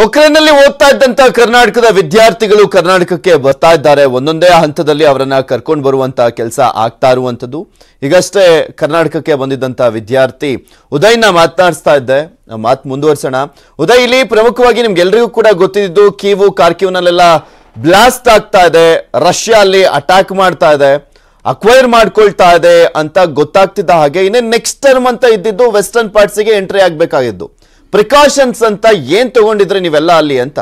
ಉಕ್ರೇನ್ನಲ್ಲಿ ಓದ್ತಾ ಇದ್ದಂತ ಕರ್ನಾಟಕದ ವಿದ್ಯಾರ್ಥಿಗಳು ಕರ್ನಾಟಕಕ್ಕೆ ಬರ್ತಾ ಇದ್ದಾರೆ ಒಂದೊಂದೇ ಹಂತದಲ್ಲಿ ಅವರನ್ನ ಕರ್ಕೊಂಡು ಬರುವಂತ ಕೆಲಸ ಆಗ್ತಾ ಇರುವಂತದ್ದು ಈಗಷ್ಟೇ ಕರ್ನಾಟಕಕ್ಕೆ ಬಂದಿದ್ದಂತ ವಿದ್ಯಾರ್ಥಿ ಉದಯ್ನ ಮಾತನಾಡಿಸ್ತಾ ಇದ್ದೆ ಮಾತು ಮುಂದುವರ್ಸೋಣ ಉದಯ್ ಇಲ್ಲಿ ಪ್ರಮುಖವಾಗಿ ನಿಮ್ಗೆಲ್ರಿಗೂ ಕೂಡ ಗೊತ್ತಿದ್ದು ಕೀವು ಕಾರ್ಕಿವ್ನಲ್ಲೆಲ್ಲ ಬ್ಲಾಸ್ಟ್ ಆಗ್ತಾ ಇದೆ ರಷ್ಯಾ ಅಲ್ಲಿ ಅಟ್ಯಾಕ್ ಮಾಡ್ತಾ ಇದೆ ಅಕ್ವೈರ್ ಮಾಡ್ಕೊಳ್ತಾ ಇದೆ ಅಂತ ಗೊತ್ತಾಗ್ತಿದ್ದ ಹಾಗೆ ಇನ್ನೇ ನೆಕ್ಸ್ಟ್ ಟರ್ಮ್ ಅಂತ ಇದ್ದಿದ್ದು ವೆಸ್ಟರ್ನ್ ಪಾರ್ಟ್ಸಿಗೆ ಎಂಟ್ರಿ ಆಗ್ಬೇಕಾಗಿದ್ದು ಪ್ರಿಕಾಷನ್ಸ್ ಅಂತ ಏನ್ ತಗೊಂಡಿದ್ರಿ ನೀವೆಲ್ಲ ಅಲ್ಲಿ ಅಂತ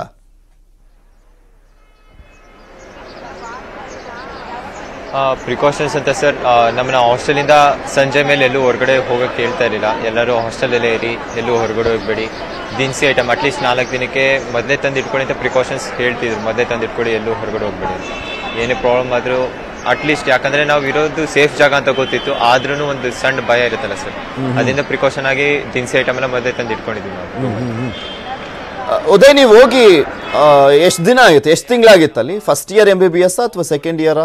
ಪ್ರಿಕಾಷನ್ಸ್ ಅಂತ ಸರ್ ನಮ್ಮನ್ನ ಹಾಸ್ಟೆಲಿಂದ ಸಂಜೆ ಮೇಲೆ ಎಲ್ಲೂ ಹೊರಗಡೆ ಹೋಗೋಕ್ಕೆ ಹೇಳ್ತಾ ಇರಲಿಲ್ಲ ಎಲ್ಲರೂ ಹಾಸ್ಟೆಲಲ್ಲೇ ಇರಿ ಎಲ್ಲೂ ಹೊರಗಡೆ ಹೋಗಬೇಡಿ ದಿನಸಿ ಐಟಮ್ ಅಟ್ಲೀಸ್ಟ್ ನಾಲ್ಕು ದಿನಕ್ಕೆ ಮೊದಲೇ ತಂದು ಇಟ್ಕೊಳ್ಳಿ ಅಂತ ಪ್ರಿಕಾಷನ್ಸ್ ಹೇಳ್ತಿದ್ರು ಮೊದಲೇ ತಂದು ಇಟ್ಕೊಳ್ಳಿ ಎಲ್ಲೂ ಹೊರಗಡೆ ಹೋಗಬೇಡಿ ಅಂತ ಏನೇ ಪ್ರಾಬ್ಲಮ್ ಆದರೂ ಅಟ್ಲೀಸ್ಟ್ ಯಾಕಂದರೆ ನಾವು ಇರೋದು ಸೇಫ್ ಜಾಗ ಅಂತ ಗೊತ್ತಿತ್ತು ಆದ್ರೂ ಒಂದು ಸಣ್ಣ ಭಯ ಇರುತ್ತಲ್ಲ ಸರ್ ಅದರಿಂದ ಪ್ರಿಕಾಷನ್ ಆಗಿ ದಿನಸಿ ಐಟಮ್ ಎಲ್ಲ ಮೊದಲೇ ತಂದು ಇಟ್ಕೊಂಡಿದ್ವಿ ನಾವು ಅ, ಉದಯ್ ನೀವು ಹೋಗಿ ಎಷ್ಟು ದಿನ ಆಗಿತ್ತು ಎಷ್ಟು ತಿಂಗಳಾಗಿತ್ತು ಅಲ್ಲಿ first year M B B S ಅಥವಾ ಸೆಕೆಂಡ್ ಇಯರಾ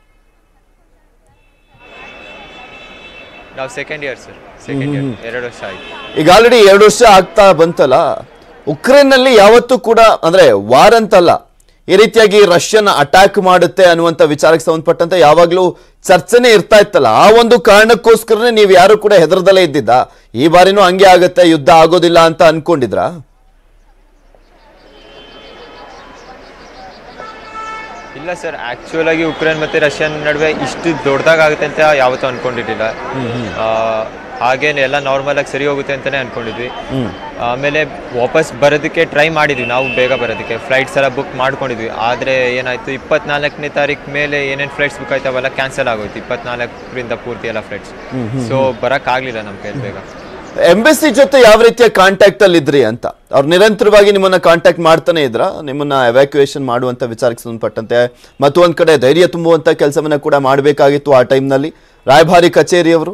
ನಾವು second year sir second year ಎರಡು ವರ್ಷ ಆಯಿತು ಈಗ ಆಲ್ರೆಡಿ ಎರಡು ವರ್ಷ ಆಗ್ತಾ ಬಂತಲ್ಲ ಉಕ್ರೇನ್ನಲ್ಲಿ ಯಾವತ್ತೂ ಕೂಡ ಅಂದ್ರೆ ವಾರ್ ಅಂತಲ್ಲ ಈ ರೀತಿಯಾಗಿ ರಷ್ಯನ್ ಅಟ್ಯಾಕ್ ಮಾಡುತ್ತೆ ಅನ್ನುವಂತ ವಿಚಾರಕ್ಕೆ ಸಂಬಂಧಪಟ್ಟಂತೆ ಯಾವಾಗ್ಲೂ ಚರ್ಚೆನೆ ಇರ್ತಾ ಇತ್ತಲ್ಲ ಆ ಒಂದು ಕಾರಣಕ್ಕೋಸ್ಕರನೇ ನೀವು ಯಾರು ಕೂಡ ಹೆದರದಲ್ಲೇ ಇದ್ದಿದ್ದ ಈ ಬಾರಿನೂ ಹಂಗೆ ಆಗತ್ತೆ ಯುದ್ಧ ಆಗೋದಿಲ್ಲ ಅಂತ ಅನ್ಕೊಂಡಿದ್ರಾ ಇಲ್ಲ ಸರ್ ಆಕ್ಚುಯಲ್ ಆಗಿ ಉಕ್ರೇನ್ ಮತ್ತೆ ರಷ್ಯನ್ ನಡುವೆ ಇಷ್ಟು ದೊಡ್ಡದಾಗುತ್ತೆ ಅಂತ ಯಾವತ್ತೂ ಅನ್ಕೊಂಡಿರ್ಲಿಲ್ಲ ಆ, ಹಾಗೇನೆ ಎಲ್ಲ ನಾರ್ಮಲ್ ಆಗಿ ಸರಿ ಹೋಗುತ್ತೆ ಅಂತಾನೆ ಅನ್ಕೊಂಡಿದ್ವಿ ಆಮೇಲೆ ವಾಪಸ್ ಬರೋದಕ್ಕೆ ಟ್ರೈ ಮಾಡಿದ್ವಿ ನಾವು ಬೇಗ ಬರೋದಕ್ಕೆ ಫ್ಲೈಟ್ಸ್ ಎಲ್ಲ ಬುಕ್ ಮಾಡ್ಕೊಂಡಿದ್ವಿ ಆದರೆ ಏನಾಯ್ತು ಇಪ್ಪತ್ನಾಲ್ಕನೇ ತಾರೀಕು ಮೇಲೆ ಏನೇನು ಫ್ಲೈಟ್ಸ್ ಬುಕ್ ಆಯ್ತಾವಲ್ಲ ಕ್ಯಾನ್ಸಲ್ ಆಗೋಯ್ತು ಇಪ್ಪತ್ನಾಲ್ಕರಿಂದ ಪೂರ್ತಿ ಎಲ್ಲ ಫ್ಲೈಟ್ಸ್ ಸೊ ಬರೋಕ್ಕಾಗಲಿಲ್ಲ ನಮ್ಮ ಕೈಲಿ ಬೇಗ ಎಂಬೆಸಿ ಜೊತೆ ಯಾವ ರೀತಿಯ ಕಾಂಟ್ಯಾಕ್ಟ್ ಅಲ್ಲಿ ಇದ್ರಿ ಅಂತ ಅವ್ರು ನಿರಂತರವಾಗಿ ನಿಮ್ಮನ್ನ ಕಾಂಟ್ಯಾಕ್ಟ್ ಮಾಡ್ತಾನೆ ಇದ್ರ ನಿಮ್ಮನ್ನ ಎವ್ಯಾಕ್ಯುಯೇಷನ್ ಮಾಡುವಂತ ವಿಚಾರಕ್ಕೆ ಸಂಬಂಧಪಟ್ಟಂತೆ ಮತ್ತು ಒಂದ್ ಕಡೆ ಧೈರ್ಯ ತುಂಬುವಂತ ಕೆಲಸವನ್ನ ಕೂಡ ಮಾಡಬೇಕಾಗಿತ್ತು ಆ ಟೈಮ್ನಲ್ಲಿ ರಾಯಭಾರಿ ಕಚೇರಿಯವರು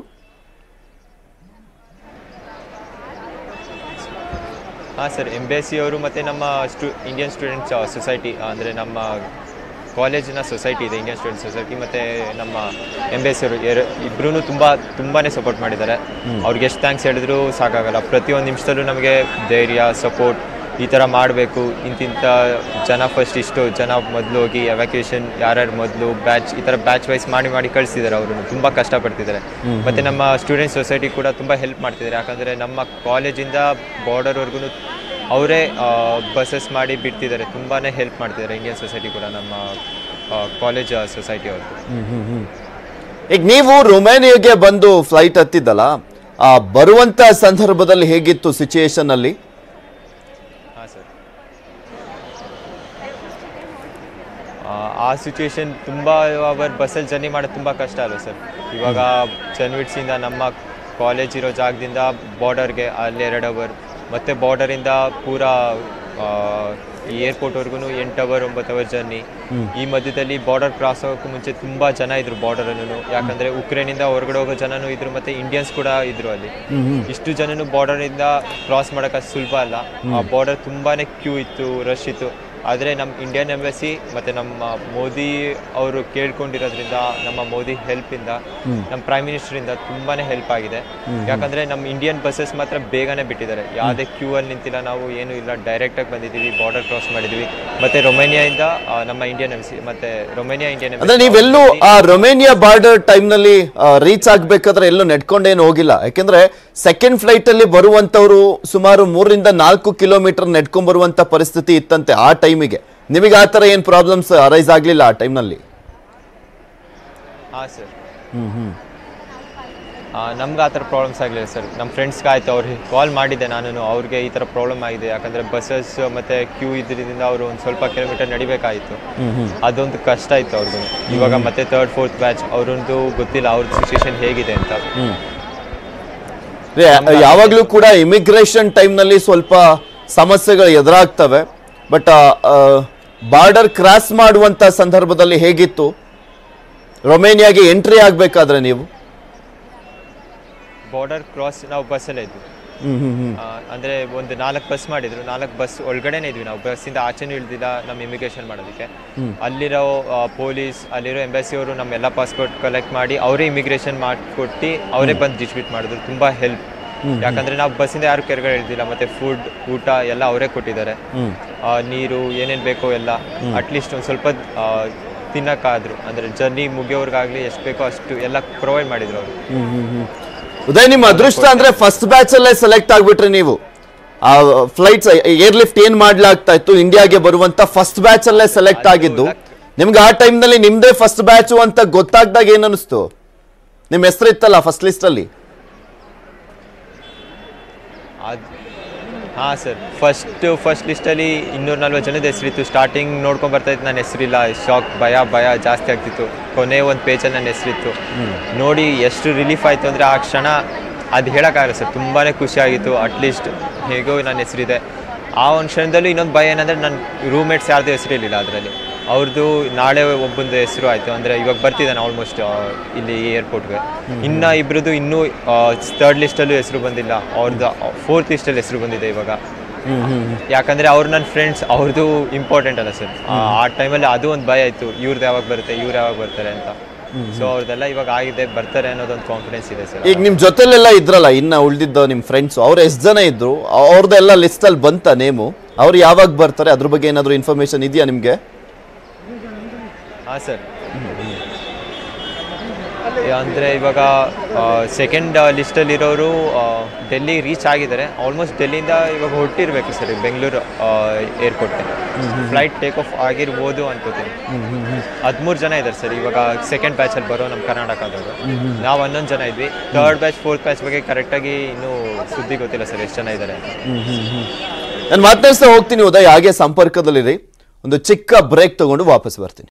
ಹಾಂ sir M B S C ಅವರು ಮತ್ತು ನಮ್ಮ ಸ್ಟು ಇಂಡಿಯನ್ ಸ್ಟೂಡೆಂಟ್ಸ್ ಸೊಸೈಟಿ ಅಂದರೆ ನಮ್ಮ ಕಾಲೇಜಿನ ಸೊಸೈಟಿ ಇದೆ ಇಂಡಿಯನ್ ಸ್ಟೂಡೆಂಟ್ ಸೊಸೈಟಿ ಮತ್ತು ನಮ್ಮ ಎಮ್ ಬಿ ಎಸ್ ಅವರು ಎರ ಇಬ್ಬರೂ ತುಂಬ ತುಂಬಾ ಸಪೋರ್ಟ್ ಮಾಡಿದ್ದಾರೆ ಅವ್ರಿಗೆ ಎಷ್ಟು ಥ್ಯಾಂಕ್ಸ್ ಹೇಳಿದ್ರು ಸಾಕಾಗಲ್ಲ ಪ್ರತಿಯೊಂದು ನಿಮಿಷದಲ್ಲೂ ನಮಗೆ ಧೈರ್ಯ ಸಪೋರ್ಟ್ ಈ ಥರ ಮಾಡಬೇಕು ಇಂತಿಂಥ ಜನ ಫಸ್ಟ್ ಇಷ್ಟು ಜನ ಮೊದಲು ಹೋಗಿ ಎವ್ಯಾಕ್ಯುಯೇಷನ್ ಯಾರ್ಯಾರು ಮೊದಲು ಬ್ಯಾಚ್ ಈ ಥರ ಬ್ಯಾಚ್ ವೈಸ್ ಮಾಡಿ ಮಾಡಿ ಕಳಿಸಿದ್ದಾರೆ ಅವರು ತುಂಬ ಕಷ್ಟಪಡ್ತಿದ್ದಾರೆ ಮತ್ತು ನಮ್ಮ ಸ್ಟೂಡೆಂಟ್ ಸೊಸೈಟಿ ಕೂಡ ತುಂಬ ಹೆಲ್ಪ್ ಮಾಡ್ತಿದ್ದಾರೆ ಯಾಕಂದರೆ ನಮ್ಮ ಕಾಲೇಜಿಂದ ಬಾರ್ಡರ್ವರೆಗೂ ಅವರೇ ಬಸ್ಸಸ್ ಮಾಡಿ ಬಿಡ್ತಿದ್ದಾರೆ ತುಂಬಾ ಹೆಲ್ಪ್ ಮಾಡ್ತಿದ್ದಾರೆ ಇಂಡಿಯನ್ ಸೊಸೈಟಿ ಕೂಡ ನಮ್ಮ ಕಾಲೇಜ್ ಸೊಸೈಟಿ ಅವರು ಈಗ ನೀವು ರೊಮೇನಿಯಾಗೆ ಬಂದು ಫ್ಲೈಟ್ ಹತ್ತಿದ್ದಲ್ಲ ಆ ಬರುವಂತ ಸಂದರ್ಭದಲ್ಲಿ ಹೇಗಿತ್ತು ಸಿಚುಯೇಷನ್ ಅಲ್ಲಿ ಹಾಂ ಸರ್ ಆ ಸಿಚುವೇಶನ್ ತುಂಬ ಅವರ್ ಬಸ್ಸಲ್ಲಿ ಜರ್ನಿ ಮಾಡೋದು ತುಂಬ ಕಷ್ಟ ಅಲ್ವ ಸರ್ ಇವಾಗ ಚನ್ವಿಟ್ಸಿಂದ ನಮ್ಮ ಕಾಲೇಜ್ ಇರೋ ಜಾಗದಿಂದ ಬಾರ್ಡರ್ಗೆ ಅಲ್ಲಿ ಎರಡು ಅವರ್ ಮತ್ತು ಬಾರ್ಡರಿಂದ ಪೂರಾ ಆ, ಈ ಏರ್ಪೋರ್ಟ್ವರೆಗೂ ಎಂಟು ಅವರ್ ಒಂಬತ್ತು ಅವರ್ ಜರ್ನಿ ಈ ಮಧ್ಯದಲ್ಲಿ ಬಾರ್ಡರ್ ಕ್ರಾಸ್ ಆಗೋಕ್ಕೂ ಮುಂಚೆ ತುಂಬ ಜನ ಇದ್ರು ಬಾರ್ಡರಲ್ಲೂ ಯಾಕಂದರೆ ಉಕ್ರೇನಿಂದ ಹೊರಗಡೆ ಹೋಗೋ ಜನನೂ ಇದ್ರು ಮತ್ತು ಇಂಡಿಯನ್ಸ್ ಕೂಡ ಇದ್ರು ಅಲ್ಲಿ ಇಷ್ಟು ಜನನು ಬಾರ್ಡರಿಂದ ಕ್ರಾಸ್ ಮಾಡೋಕೆ ಸುಲಭ ಅಲ್ಲ ಆ ಬಾರ್ಡರ್ ತುಂಬಾ ಕ್ಯೂ ಇತ್ತು ರಶ್ ಇತ್ತು ಆದರೆ ನಮ್ಮ ಇಂಡಿಯನ್ ಎಂಬಸಿ ಮತ್ತು ನಮ್ಮ ಮೋದಿ ಅವರು ಕೇಳ್ಕೊಂಡಿರೋದ್ರಿಂದ ನಮ್ಮ ಮೋದಿ ಹೆಲ್ಪಿಂದ ನಮ್ಮ ಪ್ರೈಮ್ ಮಿನಿಸ್ಟರಿಂದ ತುಂಬಾ ಹೆಲ್ಪ್ ಆಗಿದೆ ಯಾಕಂದರೆ ನಮ್ಮ ಇಂಡಿಯನ್ ಬಸ್ಸಸ್ ಮಾತ್ರ ಬೇಗನೆ ಬಿಟ್ಟಿದ್ದಾರೆ ಯಾವುದೇ ಕ್ಯೂ ಅಲ್ಲಿ ನಿಂತಿಲ್ಲ ನಾವು ಏನೂ ಇಲ್ಲ ಡೈರೆಕ್ಟಾಗಿ ಬಂದಿದ್ದೀವಿ ಬಾರ್ಡರ್ ಕ್ರಾಸ್ ಮಾಡಿದ್ದೀವಿ ಮತ್ತು ರೊಮೇನಿಯಾಯಿಂದ ಆ, ನಮ್ಮ ಇಂಡಿಯನ್ ಎಂಬಸಿ ಮತ್ತು ರೊಮೇನಿಯಾ ಇಂಡಿಯನ್ ಅಂದ್ರೆ ನೀವೆಲ್ಲೂ ಆ ರೊಮೇನಿಯಾ ಬಾರ್ಡರ್ ಟೈಮ್ ನಲ್ಲಿ ರೀಚ್ ಆಗ್ಬೇಕಾದ್ರೆ ಎಲ್ಲೂ ನೆಡ್ಕೊಂಡೇನು ಹೋಗಿಲ್ಲ ಯಾಕೆಂದ್ರೆ ಸೆಕೆಂಡ್ ಫ್ಲೈಟ್ ಅಲ್ಲಿ ಬರುವಂತವ್ರು ಸುಮಾರು ಮೂರರಿಂದ ನಾಲ್ಕು ಕಿಲೋಮೀಟರ್ ನೆಡ್ಕೊಂಡ್ ಬರುವಂತ ಪರಿಸ್ಥಿತಿ ಇತ್ತಂತೆ ಆ ಟೈಮಿಗೆ ನಿಮಗೆ ಆ ತರ ಏನ್ ಪ್ರಾಬ್ಲಮ್ಸ್ ಅರೈಸ್ ಆಗ್ಲಿಲ್ಲ ಆ ಟೈಮ್ ನಲ್ಲಿ ಹಾಂ ಸರ್ ನಮ್ಗೆ ಆ ಥರ ಪ್ರಾಬ್ಲಮ್ಸ್ ಆಗಲಿಲ್ಲ ಸರ್ ನಮ್ಮ ಫ್ರೆಂಡ್ಸ್ಗೆ ಆಯಿತು ಅವ್ರಿಗೆ ಕಾಲ್ ಮಾಡಿದ್ದೆ ನಾನು ಅವ್ರಿಗೆ ಈ ಥರ ಪ್ರಾಬ್ಲಮ್ ಆಗಿದೆ ಯಾಕಂದರೆ ಬಸ್ಸಸ್ ಮತ್ತು ಕ್ಯೂ ಇದ್ರಿಂದ ಅವರು ಒಂದು ಸ್ವಲ್ಪ ಕಿಲೋಮೀಟರ್ ನಡಿಬೇಕಾಯಿತು ಅದೊಂದು ಕಷ್ಟ ಇತ್ತು ಅವ್ರಿಗೂ ಇವಾಗ ಮತ್ತೆ ತರ್ಡ್ ಫೋರ್ತ್ ಬ್ಯಾಚ್ ಅವ್ರದ್ದು ಗೊತ್ತಿಲ್ಲ ಅವ್ರ ಸಿಚುವೇಶನ್ ಹೇಗಿದೆ ಅಂತ ಯಾವಾಗ್ಲೂ ಕೂಡ ಇಮಿಗ್ರೇಷನ್ ಟೈಮ್ ನಲ್ಲಿ ಸ್ವಲ್ಪ ಸಮಸ್ಯೆಗಳು ಎದುರಾಗ್ತವೆ ಬಟ್ ಬಾರ್ಡರ್ ಕ್ರಾಸ್ ಮಾಡುವಂತ ಸಂದರ್ಭದಲ್ಲಿ ಹೇಗಿತ್ತು ರೊಮೇನಿಯಾಗೆ ಎಂಟ್ರಿ ಆಗ್ಬೇಕಾದ್ರೆ ನೀವು ಬಾರ್ಡರ್ ಕ್ರಾಸ್ ನಾವು ಬಸ್ಸಲ್ಲೇ ಇದ್ವಿ ಹ್ಮ್ ಹ್ಮ್ ಹ್ಮ್ ಆ, ಅಂದ್ರೆ ಒಂದು ನಾಲ್ಕು ಬಸ್ ಮಾಡಿದ್ರು ನಾಲ್ಕು ಬಸ್ ಒಳಗಡೆನೇ ಇದ್ವಿ ನಾವು ಬಸ್ಸಿಂದ ಆಚೆನೂ ಇಳ್ದಿಲ್ಲ ನಮ್ಮ ಇಮಿಗ್ರೇಷನ್ ಮಾಡೋದಕ್ಕೆ ಅಲ್ಲಿರೋ ಪೊಲೀಸ್ ಅಲ್ಲಿರೋ ಎಂಬಸಿ ಅವರು ನಮ್ಮೆಲ್ಲ ಪಾಸ್ಪೋರ್ಟ್ ಕಲೆಕ್ಟ್ ಮಾಡಿ ಅವರೇ ಇಮಿಗ್ರೇಷನ್ ಮಾಡಿಕೊಟ್ಟು ಅವರೇ ಬಂದು ಡಿಸ್ಟ್ರಿಬ್ಯೂಟ್ ಮಾಡಿದ್ರು ತುಂಬಾ ಹೆಲ್ಪ್ ಯಾಕಂದ್ರೆ ನಾವು ಬಸ್ಸಿಂದ ಯಾರು ಕೆಳಗಡೆ ಇಳ್ದಿಲ್ಲ ಮತ್ತೆ ಫುಡ್ ಊಟ ಎಲ್ಲ ಅವರೇ ಕೊಟ್ಟಿದ್ದಾರೆ ಹ್ಮ್ ಆ, ನೀರು ಏನೇನು ಬೇಕೋ ಎಲ್ಲ ಅಟ್ಲೀಸ್ಟ್ ಒಂದು ಸ್ವಲ್ಪ ಆ, ತಿನ್ನಕ್ಕಾದ್ರು ಅಂದರೆ ಜರ್ನಿ ಮುಗಿಯೋರ್ಗಾಗ್ಲಿ ಎಷ್ಟು ಬೇಕೋ ಅಷ್ಟು ಎಲ್ಲ ಪ್ರೊವೈಡ್ ಮಾಡಿದ್ರು ಅವರು ಉದಯ್ ನಿಮ್ಮ ಅದೃಷ್ಟ ಅಂದ್ರೆ ಫಸ್ಟ್ ಬ್ಯಾಚ್ ಅಲ್ಲೇ ಸೆಲೆಕ್ಟ್ ಆಗ್ಬಿಟ್ರಿ ನೀವು ಆ ಫ್ಲೈಟ್ಸ್ ಏರ್ ಲಿಫ್ಟ್ ಏನ್ ಮಾಡ್ಲಾಗ್ತಾ ಇತ್ತು ಇಂಡಿಯಾಗೆ ಬರುವಂತ ಫಸ್ಟ್ ಬ್ಯಾಚ್ ಅಲ್ಲೇ ಸೆಲೆಕ್ಟ್ ಆಗಿದ್ದು ನಿಮ್ಗೆ ಆ time ನಲ್ಲಿ ನಿಮ್ದೇ ಫಸ್ಟ್ ಬ್ಯಾಚ್ ಅಂತ ಗೊತ್ತಾಗ್ದಾಗ ಏನ್ ಅನಿಸ್ತು ನಿಮ್ ಹೆಸರು ಇತ್ತಲ್ಲ ಫಸ್ಟ್ ಲಿಸ್ಟ್ ಅಲ್ಲಿ ಅದು ಹಾಂ ಸರ್ ಫಸ್ಟ್ ಫಸ್ಟ್ ಲಿಸ್ಟಲ್ಲಿ ಇನ್ನೂರ ನಲ್ವತ್ತು ಜನದ ಹೆಸರಿತ್ತು ಸ್ಟಾರ್ಟಿಂಗ್ ನೋಡ್ಕೊಂಡ್ ಬರ್ತಾ ಇತ್ತು ನನ್ನ ಹೆಸರಿಲ್ಲ ಶಾಕ್ ಭಯ ಭಯ ಜಾಸ್ತಿ ಆಗ್ತಿತ್ತು ಕೊನೆ ಒಂದು ಪೇಜಲ್ಲಿ ನನ್ನ ಹೆಸರಿತ್ತು ನೋಡಿ ಎಷ್ಟು ರಿಲೀಫ್ ಆಯಿತು ಅಂದರೆ ಆ ಕ್ಷಣ ಅದು ಹೇಳೋಕ್ಕಾಗಲ್ಲ ಸರ್ ತುಂಬಾ ಖುಷಿ ಆಗಿತ್ತು ಅಟ್ಲೀಸ್ಟ್ ಹೇಗೋ ನನ್ನ ಹೆಸರಿದೆ ಆ ಒಂದು ಕ್ಷಣದಲ್ಲೂ ಇನ್ನೊಂದು ಭಯ ಏನಂದರೆ ನನ್ನ ರೂಮ್ಮೇಟ್ಸ್ ಯಾರ್ದು ಹೆಸರಿರಲಿಲ್ಲ ಅದರಲ್ಲಿ ಅವ್ರದ್ದು ನಾಳೆ ಒಬ್ಬಂದು ಹೆಸರು ಆಯಿತು ಅಂದರೆ ಇವಾಗ ಬರ್ತಿದ್ದಾನೆ ಆಲ್ಮೋಸ್ಟ್ ಇಲ್ಲಿ ಏರ್ಪೋರ್ಟ್ಗೆ ಇನ್ನು ಇಬ್ರದ್ದು ಇನ್ನೂ ಥರ್ಡ್ ಲಿಸ್ಟಲ್ಲೂ ಹೆಸರು ಬಂದಿಲ್ಲ ಅವ್ರದ್ದು ಫೋರ್ತ್ ಲಿಸ್ಟಲ್ಲಿ ಹೆಸರು ಬಂದಿದೆ ಇವಾಗ ಯಾಕಂದರೆ ಅವ್ರು ನನ್ನ ಫ್ರೆಂಡ್ಸ್ ಅವ್ರದ್ದು ಇಂಪಾರ್ಟೆಂಟ್ ಅಲ್ಲ ಸರ್ ಆ ಟೈಮಲ್ಲಿ ಅದು ಒಂದು ಭಯ ಇತ್ತು ಇವ್ರದ್ದು ಯಾವಾಗ ಬರುತ್ತೆ ಇವ್ರು ಯಾವಾಗ ಬರ್ತಾರೆ ಅಂತ ಸೊ ಅವ್ರದ್ದೆಲ್ಲ ಇವಾಗ ಆಗಿದೆ ಬರ್ತಾರೆ ಅನ್ನೋದೊಂದು ಕಾನ್ಫಿಡೆನ್ಸ್ ಇದೆ ಸರ್ ಈಗ ನಿಮ್ ಜೊತೆಲೆಲ್ಲ ಇದ್ರಲ್ಲ ಇನ್ನ ಉಳ್ದಿದ್ದ ನಿಮ್ ಫ್ರೆಂಡ್ಸ್ ಅವ್ರು ಎಷ್ಟು ಜನ ಇದ್ರು ಅವ್ರದ್ದೆಲ್ಲ ಲಿಸ್ಟ್ ಅಲ್ಲಿ ಬಂತ ನೇಮು ಅವ್ರು ಯಾವಾಗ ಬರ್ತಾರೆ ಅದ್ರ ಬಗ್ಗೆ ಏನಾದ್ರು ಇನ್ಫಾರ್ಮೇಶನ್ ಇದೆಯಾ ನಿಮ್ಗೆ ಹಾಂ ಸರ್ ಅಂದರೆ ಇವಾಗ ಸೆಕೆಂಡ್ ಲಿಸ್ಟಲ್ಲಿರೋರು ಡೆಲ್ಲಿ ರೀಚ್ ಆಗಿದ್ದಾರೆ ಆಲ್ಮೋಸ್ಟ್ ಡೆಲ್ಲಿಯಿಂದ ಇವಾಗ ಹೊರಟಿರ್ಬೇಕು ಸರ್ ಬೆಂಗಳೂರು ಏರ್ಪೋರ್ಟ್ಗೆ ಫ್ಲೈಟ್ ಟೇಕ್ ಆಫ್ ಆಗಿರ್ಬೋದು ಅನ್ಕೋತೀನಿ ಹದಿಮೂರು ಜನ ಇದ್ದಾರೆ ಸರ್ ಇವಾಗ ಸೆಕೆಂಡ್ ಬ್ಯಾಚಲ್ಲಿ ಬರೋ ನಮ್ಮ ಕರ್ನಾಟಕದವರು ನಾವು ಹನ್ನೊಂದು ಜನ ಇದ್ವಿ ಥರ್ಡ್ ಬ್ಯಾಚ್ ಫೋರ್ತ್ ಬ್ಯಾಚ್ ಬಗ್ಗೆ ಕರೆಕ್ಟಾಗಿ ಇನ್ನೂ ಸುದ್ದಿ ಗೊತ್ತಿಲ್ಲ ಸರ್ ಎಷ್ಟು ಜನ ಇದ್ದಾರೆ ಅಂತ ನಾನು ಮಾತನಾಡ್ಸ್ತಾ ಹೋಗ್ತೀನಿ ಉದಯ್ ಹಾಗೆ ಸಂಪರ್ಕದಲ್ಲಿರಿ ಒಂದು ಚಿಕ್ಕ ಬ್ರೇಕ್ ತಗೊಂಡು ವಾಪಸ್ ಬರ್ತೀನಿ